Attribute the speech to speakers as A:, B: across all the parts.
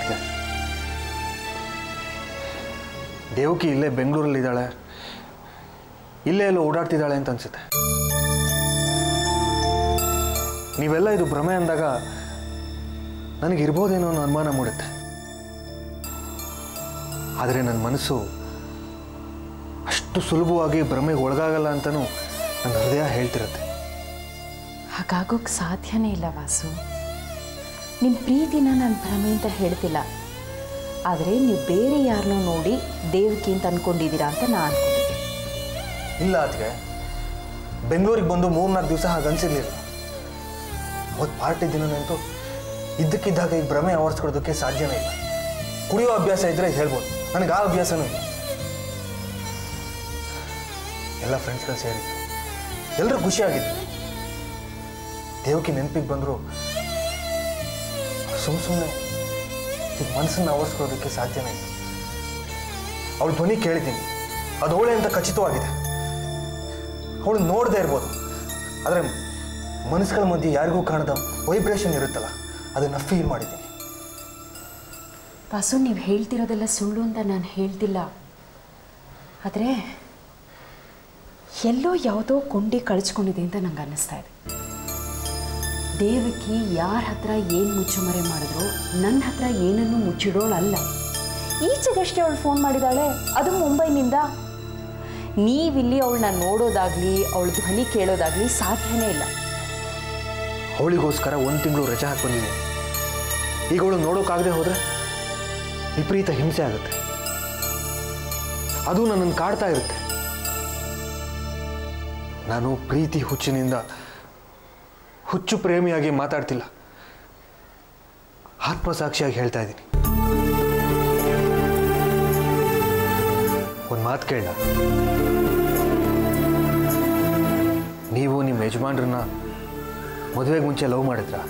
A: ಅದಕ್ಕೆ ದೇವಕಿ ಇಲ್ಲೇ ಬೆಂಗಳೂರಲ್ಲಿದ್ದಾಳೆ ಇಲ್ಲೇ ಎಲ್ಲೋ ಓಡಾಡ್ತಿದ್ದಾಳೆ ಅಂತ ಅನ್ಸುತ್ತೆ ನೀವೆಲ್ಲ ಇದು ಭ್ರಮೆ ಅಂದಾಗ ನನಗಿರ್ಬೋದೇನೋ ಅನ್ನೋ ಅನುಮಾನ ಮೂಡುತ್ತೆ ಆದರೆ ನನ್ನ ಮನಸ್ಸು ಅಷ್ಟು ಸುಲಭವಾಗಿ ಭ್ರಮೆಗೆ ಒಳಗಾಗಲ್ಲ ಅಂತಲೂ ನನ್ನ ಹೃದಯ ಹೇಳ್ತಿರುತ್ತೆ
B: ಹಾಗಾಗೋಕ್ಕೆ ಸಾಧ್ಯನೇ ಇಲ್ಲ ವಾಸು ನಿಮ್ಮ ಪ್ರೀತಿನ ನಾನು ಭ್ರಮೆ ಅಂತ ಹೇಳ್ತಿಲ್ಲ ಆದರೆ ನೀವು ಬೇರೆ ಯಾರನ್ನೋ ನೋಡಿ ದೇವಕಿ ಅಂತ ಅನ್ಕೊಂಡಿದ್ದೀರಾ ಅಂತ ನಾನು ಅನ್ಕೊಂಡಿದ್ದೆ
A: ಇಲ್ಲ ಅದಕ್ಕೆ ಬೆಂಗಳೂರಿಗೆ ಬಂದು ಮೂರ್ನಾಲ್ಕು ದಿವಸ ಹಾಗೆ ಅನ್ಸಿರ್ಲಿಲ್ಲ ಅವತ್ತು ಪಾರ್ಟಿ ದಿನನಂತೂ ಇದ್ದಕ್ಕಿದ್ದಾಗ ಈ ಭ್ರಮೆ ಆವರಿಸ್ಕೊಡೋದಕ್ಕೆ ಸಾಧ್ಯನೇ ಇಲ್ಲ ಕುಡಿಯೋ ಅಭ್ಯಾಸ ಇದ್ರೆ ಹೇಳ್ಬೋದು ನನಗೆ ಆ ಅಭ್ಯಾಸನೂ ಇಲ್ಲ ಎಲ್ಲ ಫ್ರೆಂಡ್ಸ್ಗಳು ಸೇರಿದ್ರು ಎಲ್ಲರೂ ಖುಷಿಯಾಗಿದ್ರು ದೇವಕಿ ನೆನಪಿಗೆ ಬಂದರು ಸುಮ್ಮ ಸುಮ್ಮನೆ ಈಗ ಮನಸ್ಸನ್ನು ಆವರಿಸ್ಕೊಳ್ಳೋದಕ್ಕೆ ಸಾಧ್ಯನೇ ಇಲ್ಲ ಅವಳ ಧ್ವನಿ ಕೇಳಿದ್ದೀನಿ ಅದು ಅವಳೆ ಅಂತ ಖಚಿತವಾಗಿದೆ ಅವಳು ನೋಡದೇ ಇರ್ಬೋದು ಆದರೆ ಮನಸ್ಸುಗಳ ಮಧ್ಯೆ ಯಾರಿಗೂ ಕಾಣದ ವೈಬ್ರೇಷನ್ ಇರುತ್ತಲ್ಲ ಅದನ್ನು ಫೀಲ್ ಮಾಡಿದ್ದೀನಿ
B: ವಾಸು ನೀವು ಹೇಳ್ತಿರೋದೆಲ್ಲ ಸುಳ್ಳು ಅಂತ ನಾನು ಹೇಳ್ತಿಲ್ಲ ಆದರೆ ಎಲ್ಲೋ ಯಾವುದೋ ಕೊಂಡಿ ಕಳಿಸ್ಕೊಂಡಿದೆ ಅಂತ ನಂಗೆ ಅನ್ನಿಸ್ತಾ ಇದೆ ದೇವಕಿ ಯಾರ ಹತ್ರ ಏನು ಮುಚ್ಚುಮರೆ ಮಾಡಿದ್ರು ನನ್ನ ಹತ್ರ ಏನನ್ನು ಮುಚ್ಚಿಡೋಳಲ್ಲ ಈಚೆಗಷ್ಟೇ ಅವಳು ಫೋನ್ ಮಾಡಿದಾಳೆ ಅದು ಮುಂಬೈನಿಂದ ನೀವಿಲ್ಲಿ ಅವಳನ್ನ ನೋಡೋದಾಗ್ಲಿ ಅವಳ ಧ್ವನಿ ಕೇಳೋದಾಗ್ಲಿ ಸಾಧ್ಯನೇ ಇಲ್ಲ
A: ಅವಳಿಗೋಸ್ಕರ ಒಂದು ತಿಂಗಳು ರಜೆ ಹಾಕಿ ಬಂದಿದ್ದೀನಿ ಈಗ ಅವಳು ನೋಡೋಕ್ಕಾಗದೆ ಹೋದರೆ ವಿಪರೀತ ಹಿಂಸೆ ಆಗುತ್ತೆ ಅದು ನನ್ನನ್ನು ಕಾಡ್ತಾ ಇರುತ್ತೆ ನಾನು ಪ್ರೀತಿ ಹುಚ್ಚಿನಿಂದ ಹುಚ್ಚು ಪ್ರೇಮಿಯಾಗಿ ಮಾತಾಡ್ತಿಲ್ಲ ಆತ್ಮಸಾಕ್ಷಿಯಾಗಿ ಹೇಳ್ತಾ ಇದ್ದೀನಿ ಒಂದು ಮಾತು ಕೇಳ ನೀವು ನಿಮ್ಮ ಯಜಮಾನ್ರನ್ನ ಮದುವೆಗೆ ಮುಂಚೆ ಲವ್ ಮಾಡಿದ್ರಾ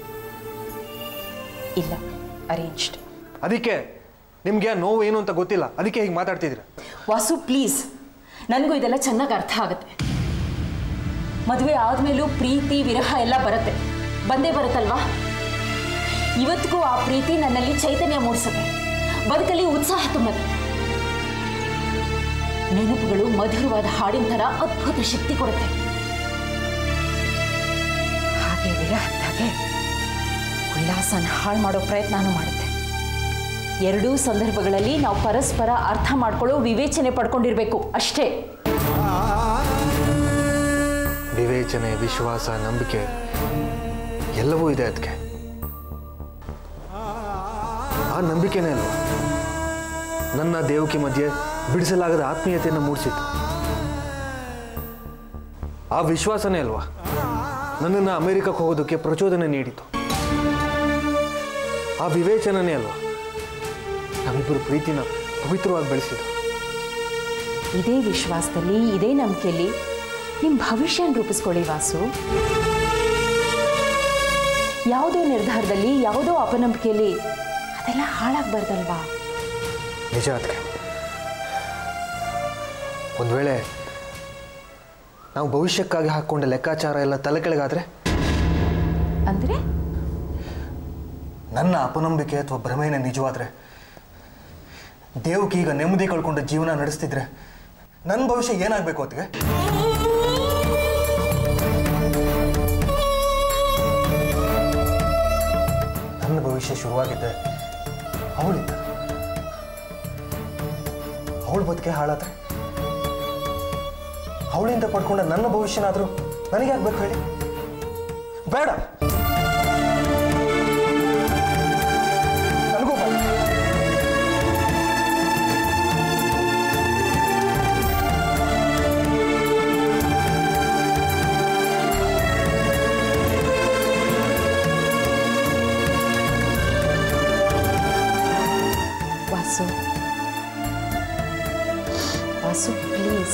B: ಇಲ್ಲ ಅರೇಂಜ್ಡ್
A: ಅದಕ್ಕೆ ನಿಮಗೆ ನೋವು ಏನು ಅಂತ ಗೊತ್ತಿಲ್ಲ ಅದಕ್ಕೆ ಹೀಗೆ ಮಾತಾಡ್ತಿದ್ದೀರಾ
B: ವಾಸು ಪ್ಲೀಸ್ ನನಗೂ ಇದೆಲ್ಲ ಚೆನ್ನಾಗಿ ಅರ್ಥ ಆಗುತ್ತೆ ಮದುವೆ ಆದಮೇಲೂ ಪ್ರೀತಿ ವಿರಹ ಎಲ್ಲ ಬರುತ್ತೆ ಬಂದೇ ಬರುತ್ತಲ್ವಾ ಇವತ್ತಿಗೂ ಆ ಪ್ರೀತಿ ನನ್ನಲ್ಲಿ ಚೈತನ್ಯ ಮೂಡಿಸುತ್ತೆ ಬದುಕಲ್ಲಿ ಉತ್ಸಾಹ ತುಂಬುತ್ತೆ ನೆನಪುಗಳು ಮಧುರವಾದ ಹಾಡಿನ ಥರ ಅದ್ಭುತ ಶಕ್ತಿ ಕೊಡುತ್ತೆ ಹಾಗೆ ವಿರಹದ್ದಾಗೆ ಉಲ್ಲಾಸನ ಹಾಳು ಮಾಡೋ ಪ್ರಯತ್ನನೂ ಮಾಡುತ್ತೆ ಎರಡೂ ಸಂದರ್ಭಗಳಲ್ಲಿ ನಾವು ಪರಸ್ಪರ ಅರ್ಥ ಮಾಡ್ಕೊಳ್ಳೋ ವಿವೇಚನೆ ಪಡ್ಕೊಂಡಿರ್ಬೇಕು ಅಷ್ಟೇ
A: ವಿವೇಚನೆ ವಿಶ್ವಾಸ ನಂಬಿಕೆ ಎಲ್ಲವೂ ಇದೆ ಅದಕ್ಕೆ ಆ ನಂಬಿಕೆನೇ ಅಲ್ವಾ ನನ್ನ ದೇವಕಿ ಮಧ್ಯೆ ಬಿಡಿಸಲಾಗದ ಆತ್ಮೀಯತೆಯನ್ನು ಮೂಡಿಸಿತು ಆ ವಿಶ್ವಾಸನೇ ಅಲ್ವಾ ನನ್ನನ್ನು ಅಮೆರಿಕಕ್ಕೆ ಹೋಗೋದಕ್ಕೆ ಪ್ರಚೋದನೆ ನೀಡಿತು ಆ ವಿವೇಚನನೇ ಅಲ್ವಾ ನಮ್ಮಿಬ್ಬರು ಪ್ರೀತಿನ ಪವಿತ್ರವಾಗಿ ಬೆಳೆಸಿತು
B: ಇದೇ ವಿಶ್ವಾಸದಲ್ಲಿ ಇದೇ ನಂಬಿಕೆಯಲ್ಲಿ ನಿಮ್ಮ ಭವಿಷ್ಯನ ರೂಪಿಸ್ಕೊಳ್ಳಿ ವಾಸು ಯಾವುದೋ ನಿರ್ಧಾರದಲ್ಲಿ ಯಾವುದೋ ಅಪನಂಬಿಕೆಯಲ್ಲಿ ಅದೆಲ್ಲ ಹಾಳಾಗ್ಬಾರ್ದಲ್ವಾ
A: ನಿಜ ಅದಕ್ಕೆ ಒಂದು ವೇಳೆ ನಾವು ಭವಿಷ್ಯಕ್ಕಾಗಿ ಹಾಕ್ಕೊಂಡ ಲೆಕ್ಕಾಚಾರ ಎಲ್ಲ ತಲೆ ಕೆಳಗಾದ್ರೆ
B: ಅಂದರೆ
A: ನನ್ನ ಅಪನಂಬಿಕೆ ಅಥವಾ ಭ್ರಮೆನೇ ನಿಜವಾದ್ರೆ ದೇವಕ್ಕೆ ಈಗ ನೆಮ್ಮದಿ ಕಳ್ಕೊಂಡು ಜೀವನ ನಡೆಸ್ತಿದ್ರೆ ನನ್ನ ಭವಿಷ್ಯ ಏನಾಗಬೇಕು ಅದಕ್ಕೆ ನನ್ನ ಭವಿಷ್ಯ ಶುರುವಾಗಿದ್ದೆ ಅವಳಿದ್ದ ಅವಳ ಬದುಕೆ ಹಾಳಾದ್ರೆ ಅವಳಿಂದ ಪಡ್ಕೊಂಡ ನನ್ನ ಭವಿಷ್ಯನಾದರೂ ನನಗೆ ಆಗ್ಬೇಕು ಹೇಳಿ ಬೇಡ ನನಗೂ ಬೇಡ
B: ವಾಸು ವಾಸು ಪ್ಲೀಸ್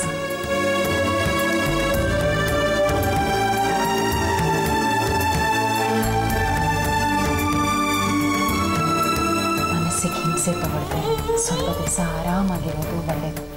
B: ಮನಸ್ಸಿಗೆ ಹಿಂಸೆ ತಗೊಳ್ದೆ ಸ್ವಲ್ಪ ದಿವಸ ಆರಾಮಾಗಿರೋದು ಒಳ್ಳೆಯದು